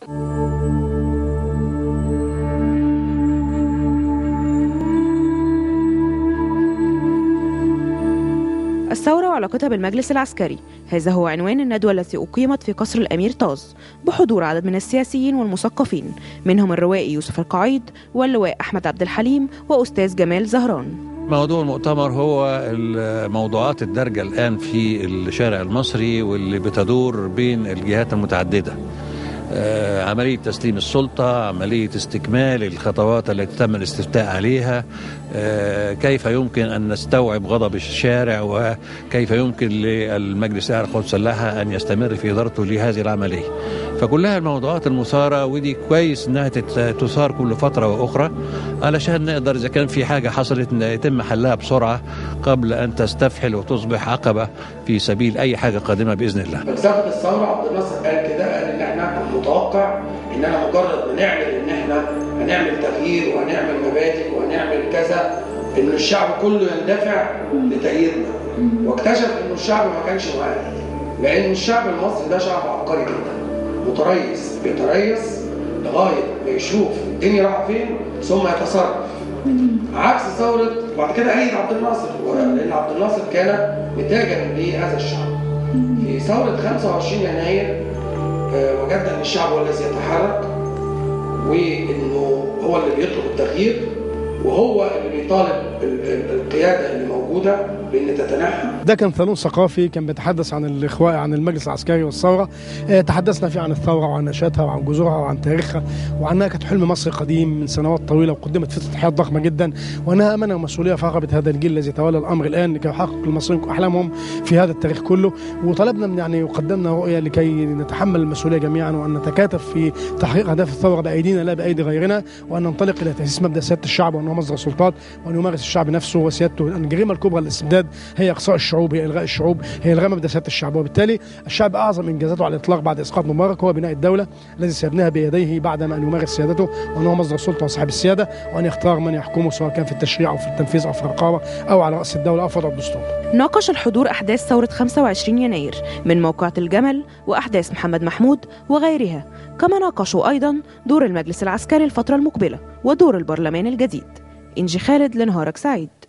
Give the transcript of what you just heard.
الثورة وعلاقتها بالمجلس العسكري هذا هو عنوان الندوة التي أقيمت في قصر الأمير طاز بحضور عدد من السياسيين والمثقفين منهم الروائي يوسف القعيد واللواء أحمد عبد الحليم وأستاذ جمال زهران موضوع المؤتمر هو الموضوعات الدارجة الآن في الشارع المصري واللي بتدور بين الجهات المتعددة آه، عملية تسليم السلطة عملية استكمال الخطوات التي تم الاستفتاء عليها آه، كيف يمكن أن نستوعب غضب الشارع وكيف يمكن للمجلس الأعلى للقوات المسلحة أن يستمر في إدارته لهذه العملية فكلها الموضوعات المثارة ودي كويس أنها تثار كل فترة وأخرى علشان نقدر إذا كان في حاجة حصلت يتم حلها بسرعة قبل أن تستفحل وتصبح عقبة في سبيل أي حاجة قادمة بإذن الله فلسفة الثورة عبد الناصر قال كده قال إن إحنا متوقع إننا مجرد ما نعلن إن إحنا هنعمل تغيير وهنعمل مبادئ وهنعمل كذا إن الشعب كله يندفع لتغييرنا واكتشف إنه الشعب ما كانش معاه لأن الشعب المصري ده شعب عبقري جدا متريث بيتريث لغايه ما يشوف الدنيا رايحه فين ثم يتصرف عكس ثوره وبعد كده ايد عبد الناصر لان عبد الناصر كان نتاجا لهذا الشعب في ثوره 25 يناير آه، وجدنا ان الشعب هو الذي يتحرك وانه هو اللي بيطلب التغيير وهو اللي بيطالب القياده اللي موجوده بان تتنحى ده كان ثالون ثقافي كان بيتحدث عن الاخواء عن المجلس العسكري والثوره اه تحدثنا فيه عن الثوره وعن نشاتها وعن جذورها وعن تاريخها وعنها كانت حلم مصر قديم من سنوات طويله وقدمت في تضحيات ضخمه جدا وانها امانه ومسؤوليه فاقبت هذا الجيل الذي تولى الامر الان لكي يحقق المصريين احلامهم في هذا التاريخ كله وطلبنا من يعني وقدمنا رؤيه لكي نتحمل المسؤوليه جميعا وان نتكاتف في تحقيق اهداف الثوره بايدينا لا بايدي غيرنا وان ننطلق الى تاسيس مبدا سياده الشعب وانه مصدر السلطات وان يمارس الشعب نفسه وسيادته ان الجريمه الكبرى للاستبداد هي اقصاء الشعوب هي الغاء الشعوب هي الغاء مبدا سياده الشعب وبالتالي الشعب اعظم انجازاته على الاطلاق بعد اسقاط مبارك هو بناء الدوله الذي سيبنيها بيديه بعدما ان يمارس سيادته وان هو مصدر السلطه وصاحب السياده وان يختار من يحكمه سواء كان في التشريع او في التنفيذ او في الرقابه او على راس الدوله او في وضع الدستور. ناقش الحضور احداث ثوره 25 يناير من موقعة الجمل واحداث محمد محمود وغيرها كما ناقشوا ايضا دور المجلس العسكري الفتره المقبله ودور البرلمان الجديد انجي خالد لنهارك سعيد